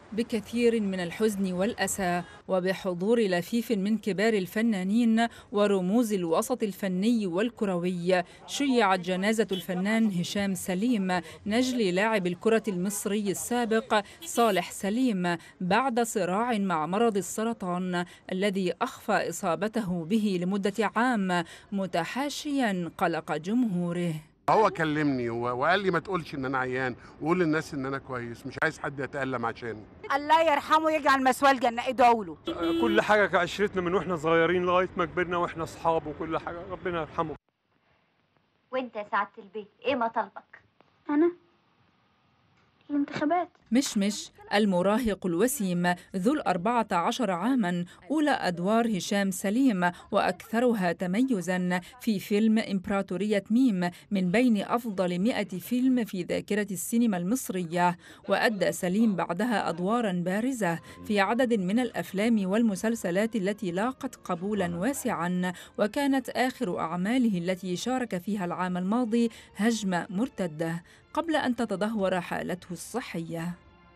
بكثير من الحزن والأسى وبحضور لفيف من كبار الفنانين ورموز الوسط الفني والكروي شيعت جنازة الفنان هشام سليم نجل لاعب الكرة المصري السابق صالح سليم بعد صراع مع مرض السرطان الذي أخفى إصابته به لمدة عام متحاشيا قلق جمهوره هو كلمني وقال لي ما تقولش ان انا عيان وقول للناس ان انا كويس مش عايز حد يتالم عشاني الله يرحمه يجعل مسواه الجنه ادعوا له كل حاجه عشرتنا من واحنا صغيرين لغايه ما كبرنا واحنا اصحاب وكل حاجه ربنا يرحمه وانت يا سعاده البيت ايه مطالبك انا الانتخابات مشمش المراهق الوسيم ذو الأربعة عشر عاما أولى أدوار هشام سليم وأكثرها تميزا في فيلم إمبراطورية ميم من بين أفضل مئة فيلم في ذاكرة السينما المصرية وأدى سليم بعدها أدوارا بارزة في عدد من الأفلام والمسلسلات التي لاقت قبولا واسعا وكانت آخر أعماله التي شارك فيها العام الماضي هجمة مرتدة قبل أن تتدهور حالته الصحية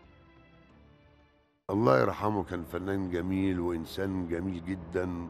الله يرحمه كان فنان جميل وإنسان جميل جدا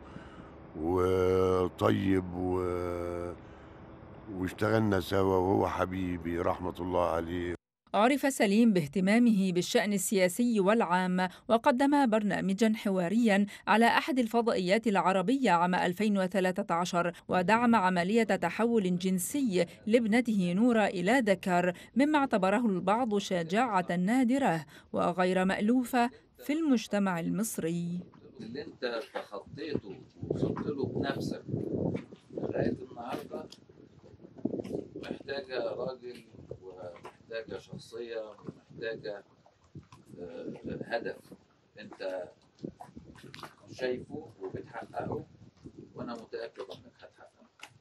وطيب و... واشتغلنا سوا وهو حبيبي رحمة الله عليه عرف سليم باهتمامه بالشأن السياسي والعام وقدم برنامجا حواريا على أحد الفضائيات العربية عام 2013 ودعم عملية تحول جنسي لابنته نورة إلى ذكر مما اعتبره البعض شجاعة نادرة وغير مألوفة في المجتمع المصري اللي انت تخطيته ووصلت له بنفسك لغايه النهارده محتاجه راجل ومحتاجه شخصيه ومحتاجه هدف انت شايفه وبتحققه وانا متاكد انك هتحققه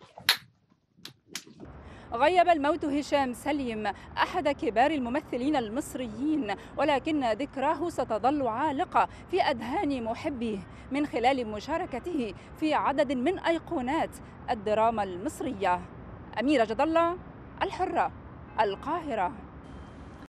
غيب الموت هشام سليم أحد كبار الممثلين المصريين ولكن ذكراه ستظل عالقة في أذهان محبيه من خلال مشاركته في عدد من أيقونات الدراما المصرية أميرة جد الله الحرة القاهرة